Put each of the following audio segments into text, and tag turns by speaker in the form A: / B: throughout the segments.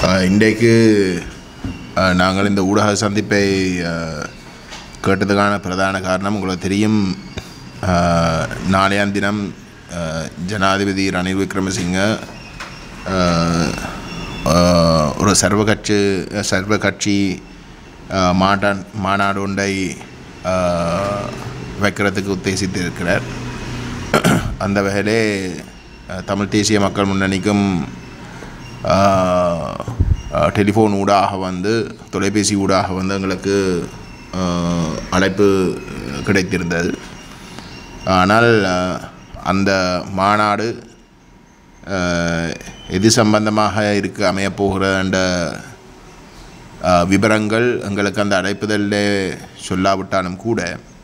A: அஹ், இன்றைக்கு அஹ், நாங்கள் இந்த ஊடக சந்திப்பை அஹ், கேட்டதுக்கான பிரதான காரணம் உங்களுக்கு தெரியும் அஹ், நாளையாம் தினம் அஹ், ஜனாதிபதி ரணில் விக்ரமசிங்க அஹ், அஹ், ஒரு சர்வ கட்சி சர்வ கட்சி அஹ், மாட்டான் மாநாடு ஒன்றை அஹ், வைக்கிறதுக்கு உத்தேசித்து இருக்கிறார் அந்த வகையிலே அஹ், தமிழ் தேசிய மக்கள் முன்னணிக்கும் ஆஹ், ஆஹ், டெலிஃபோன் ஊடாக வந்து தொலைபேசி ஊடாக வந்து எங்களுக்கு ஆஹ், அழைப்பு கிடைத்திருந்தது ஆனால் ஆஹ், அந்த மாநாடு ஆஹ், எது சம்பந்தமாக இருக்க அமையப்போகிற என்ற ஆஹ், விவரங்கள் எங்களுக்கு அந்த அழைப்புதலில் சொல்லாவிட்டாலும் கூட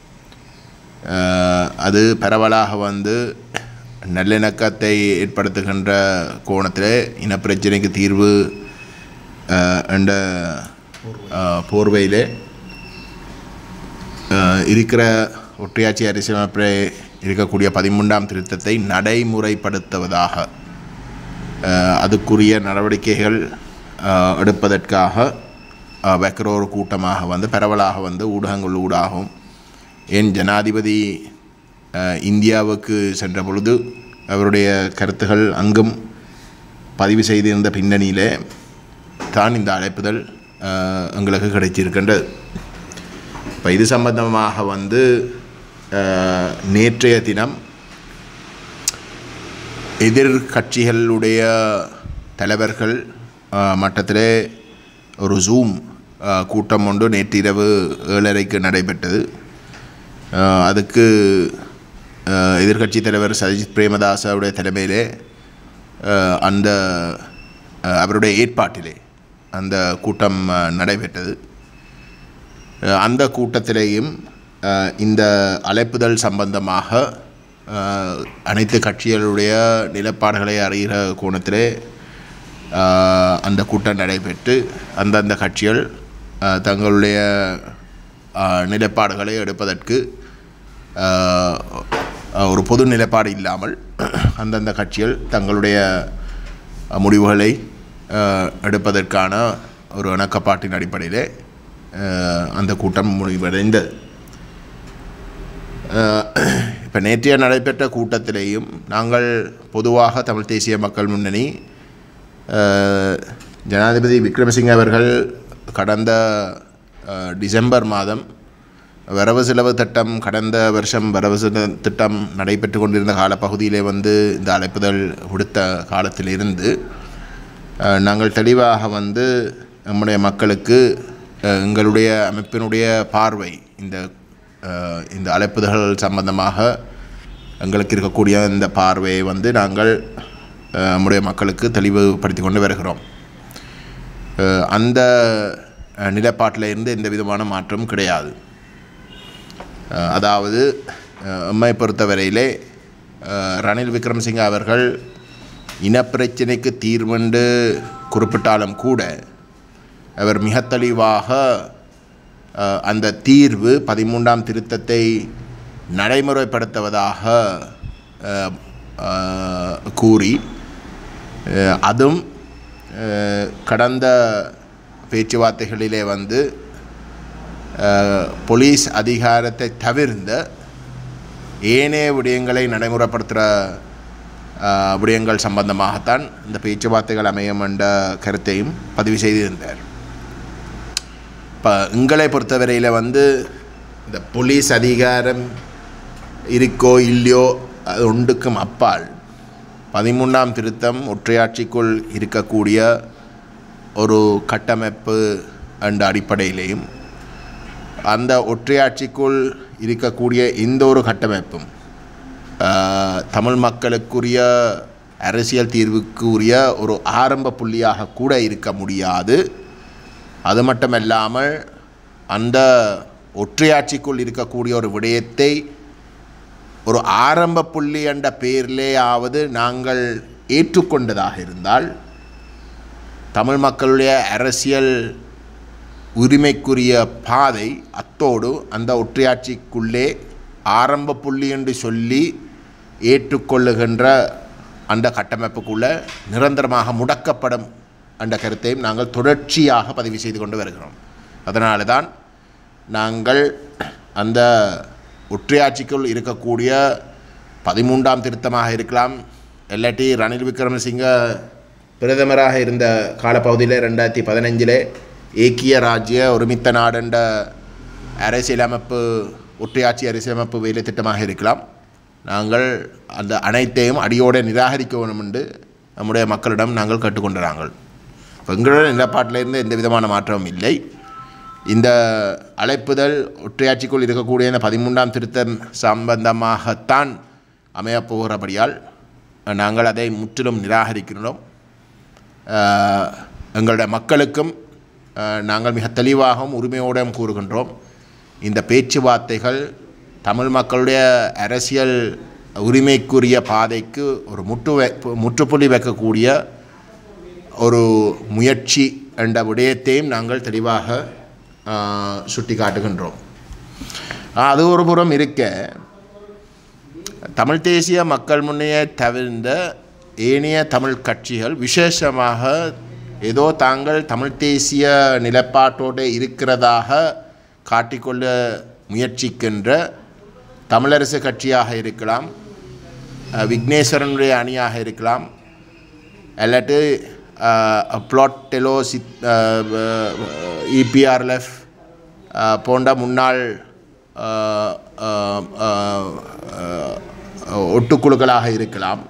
A: ஆஹ், அது பரவலாக வந்து நல்லிணக்கத்தை ஏற்படுத்துகின்ற கோணத்தில் இனப்பிரச்சனைக்கு தீர்வு ஆஹ், என்ற ஆஹ், போர்வையிலே ஆஹ், இருக்கிற ஒற்றையாட்சி அரசியலமைப்பில் இருக்கக்கூடிய பதிமூன்றாம் திருத்தத்தை நடைமுறைப்படுத்துவதாக ஆஹ், அதுக்குரிய நடவடிக்கைகள் ஆஹ், எடுப்பதற்காக ஆஹ், வைக்கிற ஒரு கூட்டமாக வந்து பரவலாக வந்து ஊடகங்கள் ஊடாகவும் ஏன் ஜனாதிபதி ஆஹ், இந்தியாவுக்கு சென்ற பொழுது அவருடைய கருத்துகள் அங்கும் பதிவு செய்திருந்த பின்னணியிலே தான் இந்த அழைப்புதல் ஆஹ், எங்களுக்கு கிடைச்சிருக்கின்றது இப்போ இது சம்பந்தமாக வந்து ஆஹ், நேற்றைய தினம் எதிர்கட்சிகளுடைய தலைவர்கள் ஆஹ், மட்டத்திலே ஒரு ஜூம் ஆஹ், கூட்டம் ஒன்று நேற்றிரவு ஏழரைக்கு நடைபெற்றது ஆஹ், அதுக்கு ஆஹ், எதிர்க்கட்சி தலைவர் சஜித் பிரேமதாசவுடைய தலைமையிலே ஆஹ், அந்த ஆஹ், அவருடைய ஏற்பாட்டிலே அந்த கூட்டம் ஆஹ், நடைபெற்றது அஹ் அந்த கூட்டத்திலேயும் அஹ், இந்த அழைப்புதல் சம்பந்தமாக அஹ், அனைத்து கட்சிகளுடைய நிலப்பாடுகளை அறிகிற கோணத்திலே அஹ், அந்த கூட்டம் நடைபெற்று அந்தந்த கட்சிகள் அஹ், தங்களுடைய அஹ், நிலைப்பாடுகளை எடுப்பதற்கு அஹ், ஒரு பொது நிலைப்பாடு இல்லாமல் அந்தந்த கட்சிகள் தங்களுடைய அஹ், முடிவுகளை அஹ், எடுப்பதற்கான ஒரு இணக்கப்பாட்டின் அடிப்படையிலே அஹ், அந்த கூட்டம் முடிவடைந்தது இப்போ நேற்றைய நடைபெற்ற கூட்டத்திலேயும் நாங்கள் பொதுவாக தமிழ் தேசிய மக்கள் முன்னணி அஹ், ஜனாதிபதி விக்ரமசிங்க அவர்கள் கடந்த அஹ், டிசம்பர் மாதம் வரவு செலவு திட்டம் கடந்த வருஷம் வரவு செலவு திட்டம் நடைபெற்று கொண்டிருந்த காலப்பகுதியிலே வந்து இந்த அழைப்புதல் விடுத்த காலத்திலிருந்து அஹ், நாங்கள் தெளிவாக வந்து நம்முடைய மக்களுக்கு அஹ், எங்களுடைய அமைப்பினுடைய பார்வை இந்த அஹ், இந்த அழைப்புதல்கள் சம்பந்தமாக எங்களுக்கு இருக்கக்கூடிய இந்த பார்வையை வந்து நாங்கள் அஹ், நம்முடைய மக்களுக்கு தெளிவுபடுத்தி கொண்டு வருகிறோம் அஹ், அந்த அஹ், நிலைப்பாட்டில் இருந்து எந்த விதமான மாற்றமும் கிடையாது அஹ், அதாவது அஹ், எம்மை பொறுத்தவரையிலே அஹ், ரணில் விக்ரமசிங்க அவர்கள் இனப்பிரச்சினைக்கு தீர்வென்று குறிப்பிட்டாலும் கூட அவர் மிக தெளிவாக அஹ், அந்த தீர்வு பதிமூன்றாம் திருத்தத்தை நடைமுறைப்படுத்துவதாக அஹ், அஹ், கூறி அஹ், அதுவும் அஹ், கடந்த பேச்சுவார்த்தைகளிலே வந்து அஹ், போலீஸ் அதிகாரத்தை தவிர்ந்த ஏனைய விடயங்களை நடைமுறைப்படுத்துகிற அஹ், விடயங்கள் சம்பந்தமாகத்தான் இந்த பேச்சுவார்த்தைகள் அமையும் என்ற கருத்தையும் பதிவு செய்திருந்தார் இப்போ எங்களை பொறுத்தவரையில் வந்து இந்த போலீஸ் அதிகாரம் இருக்கோ இல்லையோ அது ஒன்றுக்கும் அப்பால் பதிமூன்றாம் திருத்தம் ஒற்றையாட்சிக்குள் இருக்கக்கூடிய ஒரு கட்டமைப்பு என்ற அடிப்படையிலேயும் அந்த ஒற்றையாட்சிக்குள் இருக்கக்கூடிய எந்த ஒரு கட்டமைப்பும் ஆஹ், தமிழ் மக்களுக்குரிய அரசியல் தீர்வுக்கு உரிய ஒரு ஆரம்ப புள்ளியாக கூட இருக்க முடியாது அது மட்டுமல்லாமல் அந்த ஒற்றையாட்சிக்குள் இருக்கக்கூடிய ஒரு விடயத்தை ஒரு ஆரம்ப புள்ளி என்ற பெயரிலேயாவது நாங்கள் ஏற்றுக்கொண்டதாக இருந்தால் தமிழ் மக்களுடைய அரசியல் உரிமைக்குரிய பாதை அத்தோடு அந்த ஒற்றையாட்சிக்குள்ளே ஆரம்ப புள்ளி என்று சொல்லி ஏற்றுக்கொள்ளுகின்ற அந்த கட்டமைப்புக்குள்ளே நிரந்தரமாக முடக்கப்படும் என்ற கருத்தையும் நாங்கள் தொடர்ச்சியாக பதிவு செய்து கொண்டு வருகிறோம் அதனால தான் நாங்கள் அந்த ஒற்றையாட்சிக்குள் இருக்கக்கூடிய பதிமூன்றாம் திருத்தமாக இருக்கலாம் இல்லாட்டி ரணில் விக்ரமசிங்க பிரதமராக இருந்த காலப்பகுதியில் ரெண்டாயிரத்தி பதினஞ்சில் ஏக்கிய ராஜ்ய ஒருமித்த நாடென்ற அரசியலமைப்பு ஒற்றையாட்சி அரசியலமைப்பு வேலை திட்டமாக இருக்கலாம் நாங்கள் அந்த அனைத்தையும் அடியோடு நிராகரிக்க வேணும் என்று நம்முடைய மக்களிடம் நாங்கள் கேட்டுக்கொண்டாங்கள் எங்களுடைய நிலப்பாட்டிலிருந்து எந்த விதமான மாற்றமும் இல்லை இந்த அழைப்புதல் ஒற்றையாட்சிக்குள் இருக்கக்கூடிய இந்த பதிமூன்றாம் திருத்தம் சம்பந்தமாகத்தான் அமையப் போகிறபடியால் நாங்கள் அதை முற்றிலும் நிராகரிக்கிறோம் ஆஹ், எங்களுடைய மக்களுக்கும் ஆஹ், நாங்கள் மிக தெளிவாகவும் உரிமையோடும் கூறுகின்றோம் இந்த பேச்சுவார்த்தைகள் தமிழ் மக்களுடைய அரசியல் உரிமைக்குரிய பாதைக்கு ஒரு முற்று வை முற்றுப்புள்ளி வைக்கக்கூடிய ஒரு முயற்சி என்ற விடயத்தையும் நாங்கள் தெளிவாக சுட்டி காட்டுகின்றோம் அது ஒரு புறம் இருக்க தமிழ் தேசிய மக்கள் முன்னைய தவிர்ந்த ஏனைய தமிழ் கட்சிகள் விசேஷமாக ஏதோ தாங்கள் தமிழ் தேசிய நிலப்பாட்டோடு இருக்கிறதாக காட்டிக்கொள்ள முயற்சிக்கின்ற தமிழரசு கட்சியாக இருக்கலாம் அஹ், விக்னேஸ்வரனுடைய அணியாக இருக்கலாம் அல்லாட்டு பிளாட் டெலோ சித் இபிஆர்எல்எஃப் போன்ற முன்னாள் அஹ், அஹ், அஹ், அஹ், ஒட்டுக்குழுக்களாக இருக்கலாம்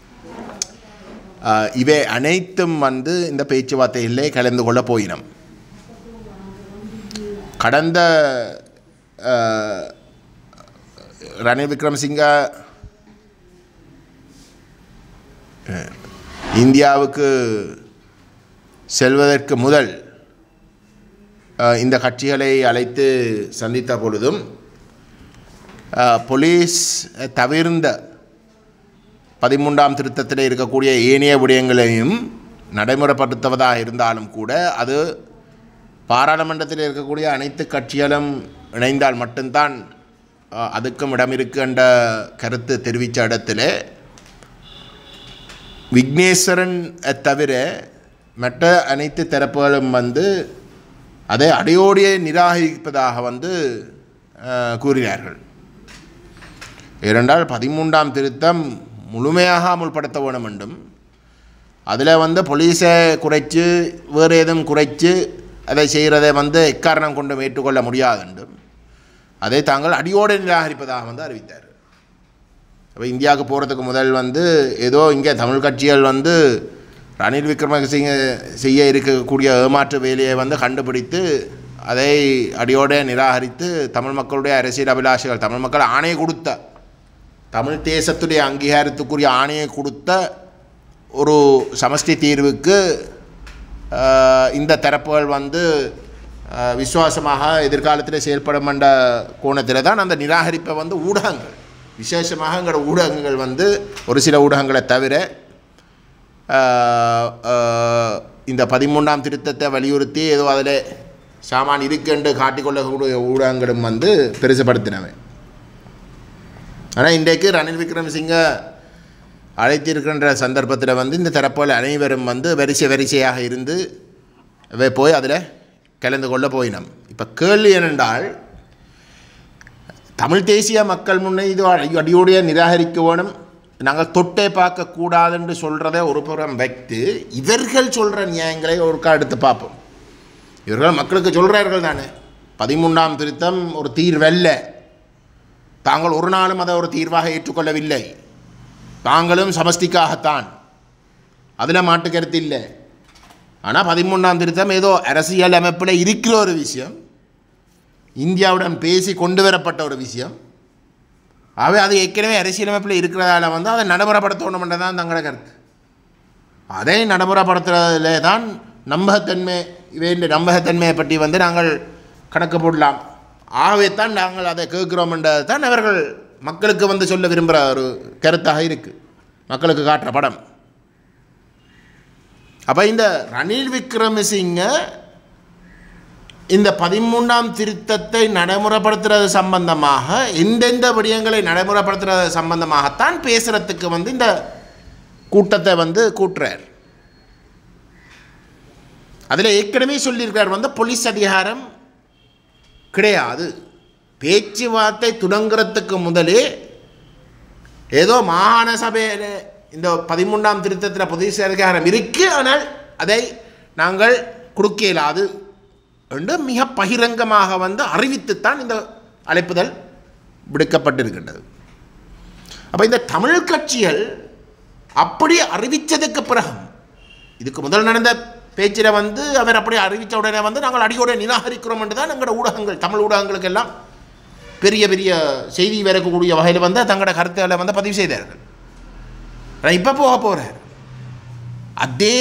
A: அஹ், இவை அனைத்தும் வந்து இந்த பேச்சுவார்த்தைகளிலே கலந்து கொள்ள போயினம் கடந்த அஹ், ரணில் விக்ரமசிங்க அஹ், இந்தியாவுக்கு செல்வதற்கு முதல் அஹ், இந்த கட்சிகளை அழைத்து சந்தித்த பொழுதும் அஹ், போலீஸ் தவிர்ந்த பதிமூன்றாம் திருத்தத்தில் இருக்கக்கூடிய ஏனைய விடயங்களையும் நடைமுறைப்படுத்துவதாக இருந்தாலும் கூட அது பாராளுமன்றத்தில் இருக்கக்கூடிய அனைத்து கட்சிகளும் இணைந்தால் மட்டும்தான் அஹ், அதுக்கும் இடம் இருக்கு என்ற கருத்து தெரிவித்த இடத்துல விக்னேஸ்வரன் தவிர மற்ற அனைத்து தரப்புகளும் வந்து அதை அடையோடியே நிராகரிப்பதாக வந்து அஹ், கூறினார்கள் ஏனென்றால் பதிமூன்றாம் திருத்தம் முழுமையாக அமுல்படுத்த வேணும் என்றும் அதில் வந்து போலீஸை குறைச்சு வேறு எதுவும் குறைச்சு அதை செய்கிறதை வந்து எக்காரணம் கொண்டு ஏற்றுக்கொள்ள முடியாது என்றும் அதை தாங்கள் அடியோடு நிராகரிப்பதாக வந்து அறிவித்தார் அப்போ இந்தியாவுக்கு போகிறதுக்கு முதல் வந்து ஏதோ இங்கே தமிழ் கட்சிகள் வந்து ரணில் விக்ரமசிங்க செய்ய இருக்கக்கூடிய ஏமாற்று வேலையை வந்து கண்டுபிடித்து அதை அடியோடு நிராகரித்து தமிழ் மக்களுடைய அரசியல் அபிலாஷைகள் தமிழ் மக்கள் ஆணையை கொடுத்த தமிழ் தேசத்துடைய அங்கீகாரத்துக்குரிய ஆணையை கொடுத்த ஒரு சமஷ்டி தீர்வுக்கு ஆஹ், இந்த தரப்புகள் வந்து ஆஹ், விசுவாசமாக எதிர்காலத்தில் செயல்படும் என்ற கோணத்தில் தான் அந்த நிராகரிப்பை வந்து ஊடகங்கள் விசேஷமாக எங்களோட ஊடகங்கள் வந்து ஒரு சில ஊடகங்களை தவிர ஆஹ், ஆஹ், இந்த பதிமூன்றாம் திருத்தத்தை வலியுறுத்தி ஏதோ அதில் சாமான் இருக்குன்னு காட்டிக்கொள்ளக்கூடிய ஊடகங்களும் வந்து பெருசுப்படுத்தினவை ஆனால் இன்றைக்கு ரணில் விக்ரமசிங்க அழைத்திருக்கின்ற சந்தர்ப்பத்தில் வந்து இந்த தரப்புகள் அனைவரும் வந்து வரிசை வரிசையாக இருந்து வே- போய் அதில் கலந்து கொள்ள போயினோம் இப்போ கேள்வி என்னென்றால் தமிழ் தேசிய மக்கள் முன்னே இது அடி- அடியோடைய நிராகரிக்க வேணும் நாங்கள் தொட்டே பார்க்கக்கூடாதுன்னு சொல்கிறத ஒரு புறம் வைத்து இவர்கள் சொல்கிற நியாயங்களை ஒருக்கா எடுத்து பார்ப்போம் இவர்கள் மக்களுக்கு சொல்கிறார்கள் தானே பதிமூன்றாம் திருத்தம் ஒரு தீர்வல்ல தாங்கள் ஒரு நாளும் அதை ஒரு தீர்வாக ஏற்றுக்கொள்ளவில்லை தாங்களும் சமஷ்டிக்காகத்தான் அதில் மாட்டு கருத்து இல்லை ஆனால் பதிமூன்றாம் திருத்தம் ஏதோ அரசியல் அமைப்பில் இருக்கிற ஒரு விஷயம் இந்தியாவுடன் பேசி கொண்டு வரப்பட்ட ஒரு விஷயம் ஆகவே அது ஏற்கனவே அரசியலமைப்பில் இருக்கிறதால வந்து அதை நடைமுறைப்படுத்தணும்ன்றது தான் தங்களோட கருத்து அதை நடைமுறைப்படுத்துறதுல தான் நம்பகத்தன்மை வேண்டிய நம்பகத்தன்மையை பற்றி வந்து நாங்கள் கணக்கு போடலாம் ஆகவே தான் நாங்கள் அதை கேட்குறோம்ன்றது தான் அவர்கள் மக்களுக்கு வந்து சொல்ல விரும்புகிற ஒரு கருத்தாக இருக்குது மக்களுக்கு காட்டுற படம் அப்போ இந்த ரணில் விக்ரமசிங்க இந்த பதிமூன்றாம் திருத்தத்தை நடைமுறைப்படுத்துறது சம்பந்தமாக எந்தெந்த விடயங்களை நடைமுறைப்படுத்துறது சம்பந்தமாகத்தான் பேசுகிறதுக்கு வந்து இந்த கூட்டத்தை வந்து கூட்டுறார் அதில் ஏற்கனவே சொல்லியிருக்கார் வந்து போலீஸ் அதிகாரம் கிடையாது பேச்சுவார்த்தை தொடங்குறதுக்கு முதலே ஏதோ மாகாண சபையில் இந்த பதிமூன்றாம் திருத்தத்தில் போலீஸ் அதிகாரம் இருக்கு ஆனால் அதை நாங்கள் கொடுக்க இயலாது என்று மிக பகிரங்கமாக வந்து அறிவித்துத்தான் இந்த அழைப்புதல் விடுக்கப்பட்டிருக்கின்றது அப்போ இந்த தமிழ் கட்சிகள் அப்படி அறிவித்ததுக்கு பிறகு இதுக்கு முதல் நடந்த பேச்சில் வந்து அவர் அப்படி அறிவித்த உடனே வந்து நாங்கள் அடியோட நிராகரிக்கிறோம் என்று தான் எங்களோட ஊடகங்கள் தமிழ் ஊடகங்களுக்கு எல்லாம் பெரிய பெரிய செய்தி வரக்கூடிய வகையில் வந்து தங்களோட கருத்துக்களை வந்து பதிவு செய்தார்கள் ஆனால் இப்போ போக போகிறார் அதே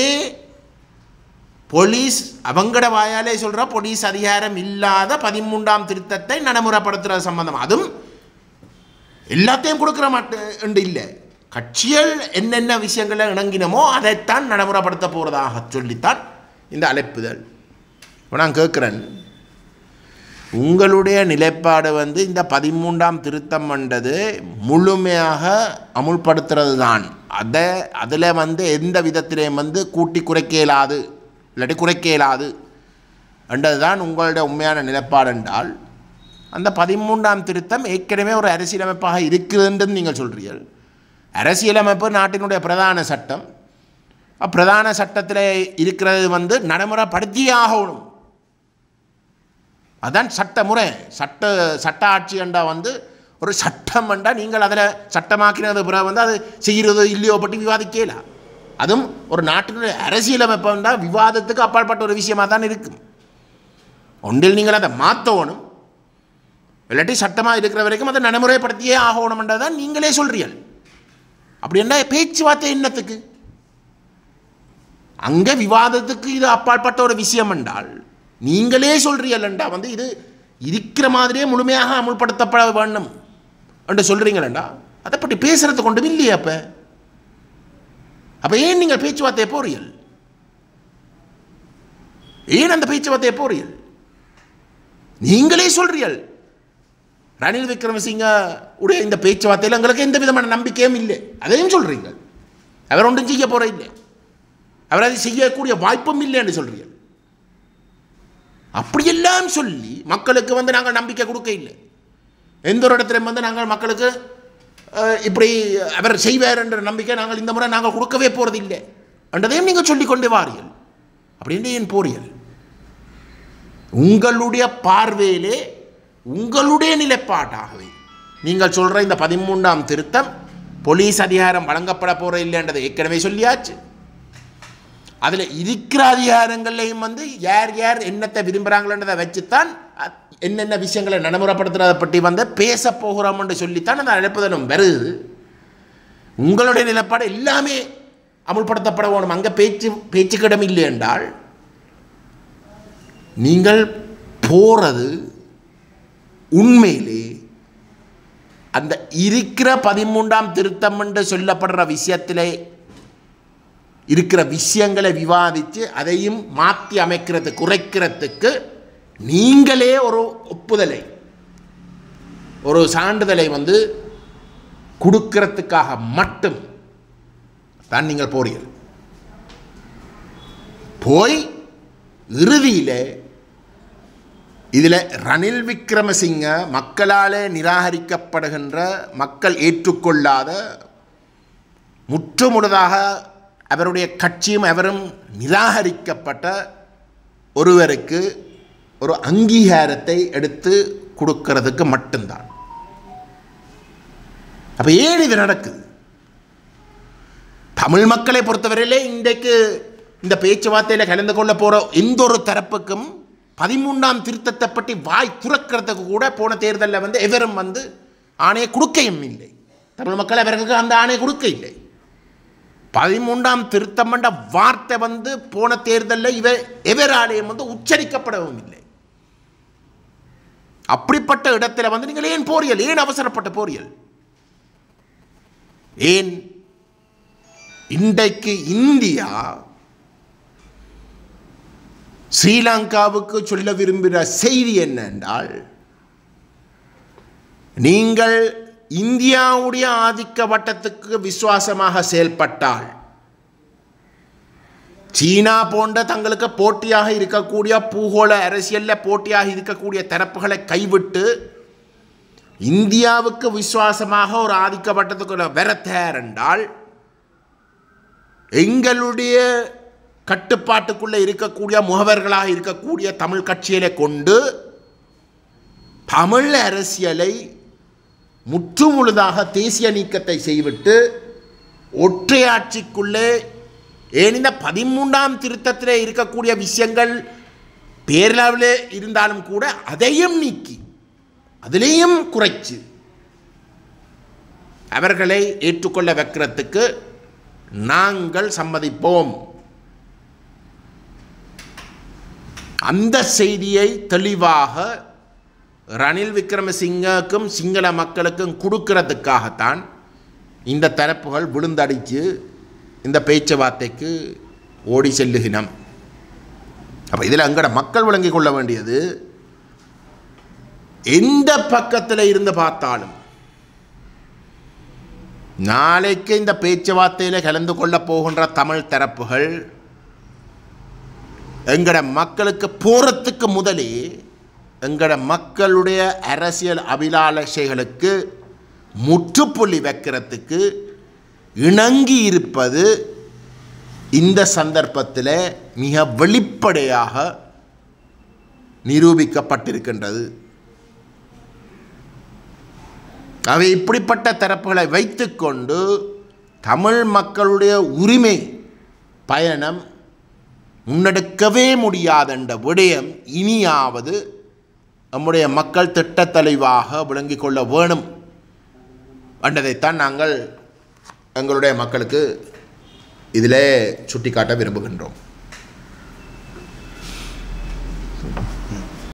A: போலீஸ் அவங்கட வாயாலே சொல்கிற போலீஸ் அதிகாரம் இல்லாத பதிமூன்றாம் திருத்தத்தை நடைமுறைப்படுத்துகிற சம்பந்தம் அதுவும் எல்லாத்தையும் கொடுக்குற மாட்டேன் இல்லை கட்சிகள் என்னென்ன விஷயங்களை இணங்கினமோ அதைத்தான் நடைமுறைப்படுத்த போகிறதாக சொல்லித்தான் இந்த அழைப்புதல் இப்போ நான் கேட்குறேன் உங்களுடைய நிலைப்பாடு வந்து இந்த பதிமூன்றாம் திருத்தம் வந்தது முழுமையாக அமுல்படுத்துறது தான் அதை அதில் வந்து எந்த விதத்திலையும் வந்து கூட்டி குறைக்க இயலாது இல்லாட்டி குறைக்க இயலாது என்றதுதான் உங்களுடைய உண்மையான நிலைப்பாடு என்றால் அந்த பதிமூன்றாம் திருத்தம் ஏற்கனவே ஒரு அரசியலமைப்பாக இருக்குதுன்றது நீங்கள் சொல்கிறீர்கள் அரசியலமைப்பு நாட்டினுடைய பிரதான சட்டம் பிரதான சட்டத்தில் இருக்கிறது வந்து நடைமுறைப்படுத்தியே ஆகணும் அதான் சட்டமுறை சட்ட சட்ட ஆட்சி என்றா வந்து ஒரு சட்டம் என்றால் நீங்கள் அதில் சட்டமாக்கினது பிறகு வந்து அது செய்கிறதோ இல்லையோ பற்றி விவாதிக்கலாம் அதுவும் ஒரு நாட்டினுடைய அரசியலமைப்பு என்றால் விவாதத்துக்கு அப்பாற்பட்ட ஒரு விஷயமாக தான் இருக்கும் ஒன்றில் நீங்கள் அதை மாற்றணும் இல்லாட்டி சட்டமாக இருக்கிற வரைக்கும் அதை நடைமுறைப்படுத்தியே ஆகணும்ன்றதை தான் நீங்களே சொல்கிறீர்கள் அப்படி என்ன பேச்சுவார்த்தை என்னத்துக்கு அங்கே விவாதத்துக்கு இது அப்பாற்பட்ட ஒரு விஷயம் என்றால் நீங்களே சொல்கிறீங்களா வந்து இது இருக்கிற மாதிரியே முழுமையாக அமுல்படுத்தப்பட வேண்டும் என்று சொல்கிறீங்களா அதை பற்றி பேசுறது கொண்டும் இல்லையே அப்போ அப்போ ஏன் நீங்கள் பேச்சுவார்த்தையை போறீர்கள் ஏன் அந்த பேச்சுவார்த்தையை போறீர்கள் நீங்களே சொல்றீர்கள் ரணில் விக்ரமசிங்க உடைய இந்த பேச்சுவார்த்தையில் எங்களுக்கு எந்த விதமான நம்பிக்கையும் இல்லை அதையும் சொல்கிறீங்க அவர் ஒன்றும் செய்ய போகிற இல்லை அவர் அதை செய்யக்கூடிய வாய்ப்பும் இல்லைன்னு சொல்கிறீர்கள் அப்படியெல்லாம் சொல்லி மக்களுக்கு வந்து நாங்கள் நம்பிக்கை கொடுக்க இல்லை எந்த ஒரு இடத்துலையும் வந்து நாங்கள் மக்களுக்கு இப்படி அவர் செய்வார் என்ற நம்பிக்கை நாங்கள் இந்த முறை நாங்கள் கொடுக்கவே போகிறது இல்லை என்றதையும் நீங்கள் சொல்லிக்கொண்டே வாரியல் அப்படின்னு ஏன் போறீர்கள் உங்களுடைய பார்வையிலே உங்களுடைய நிலைப்பாட்டாகவே நீங்கள் சொல்கிற இந்த பதிமூன்றாம் திருத்தம் போலீஸ் அதிகாரம் வழங்கப்பட போகிற இல்லைன்றதை ஏற்கனவே சொல்லியாச்சு அதில் இருக்கிற அதிகாரங்களையும் வந்து யார் யார் என்னத்தை விரும்புகிறாங்களன்றதை வச்சுத்தான் என்னென்ன விஷயங்களை நடைமுறைப்படுத்துறதை பற்றி வந்து பேச போகிறோம்னு சொல்லித்தான் அந்த அழைப்புதலும் வருது உங்களுடைய நிலைப்பாடு எல்லாமே அமுல்படுத்தப்பட வேணும் அங்கே பேச்சு பேச்சுக்கிடம் இல்லை என்றால் நீங்கள் போகிறது உண்மையிலே அந்த இருக்கிற பதிமூன்றாம் திருத்தம் என்று சொல்லப்படுற விஷயத்திலே இருக்கிற விஷயங்களை விவாதித்து அதையும் மாற்றி அமைக்கிறது குறைக்கிறதுக்கு நீங்களே ஒரு ஒப்புதலை ஒரு சான்றிதழை வந்து கொடுக்கறதுக்காக மட்டும் தான் நீங்கள் போறீர்கள் போய் இறுதியில் இதில் ரணில் விக்ரமசிங்க மக்களால் நிராகரிக்கப்படுகின்ற மக்கள் ஏற்றுக்கொள்ளாத முற்றுமுழுதாக அவருடைய கட்சியும் அவரும் நிராகரிக்கப்பட்ட ஒருவருக்கு ஒரு அங்கீகாரத்தை எடுத்து கொடுக்கறதுக்கு மட்டும்தான் அப்போ ஏன் இது நடக்குது தமிழ் மக்களை பொறுத்தவரையிலே இன்றைக்கு இந்த பேச்சுவார்த்தையில் கலந்து கொள்ள போகிற எந்த ஒரு தரப்புக்கும் பதிமூன்றாம் திருத்தத்தை பற்றி வாய் துறக்கிறதுக்கு கூட போன தேர்தலில் வந்து எவரும் வந்து ஆணையை கொடுக்கையும் இல்லை தமிழ் மக்கள் அவர்களுக்கு அந்த ஆணையை கொடுக்க இல்லை பதிமூன்றாம் திருத்தம் என்ற வார்த்தை வந்து போன தேர்தலில் இவ எவராலையும் வந்து உச்சரிக்கப்படவும் இல்லை அப்படிப்பட்ட இடத்துல வந்து நீங்கள் ஏன் போறியல் ஏன் அவசரப்பட்ட போறியல் ஏன் இன்றைக்கு இந்தியா ஸ்ரீலங்காவுக்கு சொல்ல விரும்புகிற செய்தி என்னென்றால் நீங்கள் இந்தியாவுடைய ஆதிக்க வட்டத்துக்கு விசுவாசமாக செயல்பட்டால் சீனா போன்ற தங்களுக்கு போட்டியாக இருக்கக்கூடிய பூகோள அரசியலில் போட்டியாக இருக்கக்கூடிய தரப்புகளை கைவிட்டு இந்தியாவுக்கு விசுவாசமாக ஒரு ஆதிக்கப்பட்டதுக்கு வர தயார் என்றால் எங்களுடைய கட்டுப்பாட்டுக்குள்ளே இருக்கக்கூடிய முகவர்களாக இருக்கக்கூடிய தமிழ் கட்சிகளை கொண்டு தமிழ் அரசியலை முற்றுமுழுதாக தேசிய நீக்கத்தை செய்துவிட்டு ஒற்றையாட்சிக்குள்ளே ஏன் இந்த பதிமூன்றாம் திருத்தத்திலே இருக்கக்கூடிய விஷயங்கள் பேரளவில் இருந்தாலும் கூட அதையும் நீக்கி அதிலேயும் குறைச்சு அவர்களை ஏற்றுக்கொள்ள வைக்கிறதுக்கு நாங்கள் சம்மதிப்போம் அந்த செய்தியை தெளிவாக ரணில் விக்ரமசிங்கக்கும் சிங்கள மக்களுக்கும் கொடுக்கறதுக்காகத்தான் இந்த தரப்புகள் விழுந்தடிச்சு இந்த பேச்சுவார்த்தைக்கு ஓடி செல்லுகினம் அப்போ இதில் அங்கட மக்கள் விளங்கிக் கொள்ள வேண்டியது எந்த பக்கத்தில் இருந்து பார்த்தாலும் நாளைக்கு இந்த பேச்சுவார்த்தையில் கலந்து கொள்ள போகின்ற தமிழ் தரப்புகள் எங்கட மக்களுக்கு போகிறதுக்கு முதலே எங்கட மக்களுடைய அரசியல் அபிலாஷைகளுக்கு முற்றுப்புள்ளி வைக்கிறதுக்கு இணங்கி இருப்பது இந்த சந்தர்ப்பத்தில் மிக வெளிப்படையாக நிரூபிக்கப்பட்டிருக்கின்றது அவை இப்படிப்பட்ட தரப்புகளை வைத்துக்கொண்டு தமிழ் மக்களுடைய உரிமை பயணம் முன்னெடுக்கவே முடியாதென்ற விடயம் இனியாவது நம்முடைய மக்கள் திட்டத்தெளிவாக விளங்கிக் கொள்ள வேணும் என்றதைத்தான் நாங்கள் எங்களுடைய மக்களுக்கு இதில் சுட்டிக்காட்ட விரும்புகின்றோம்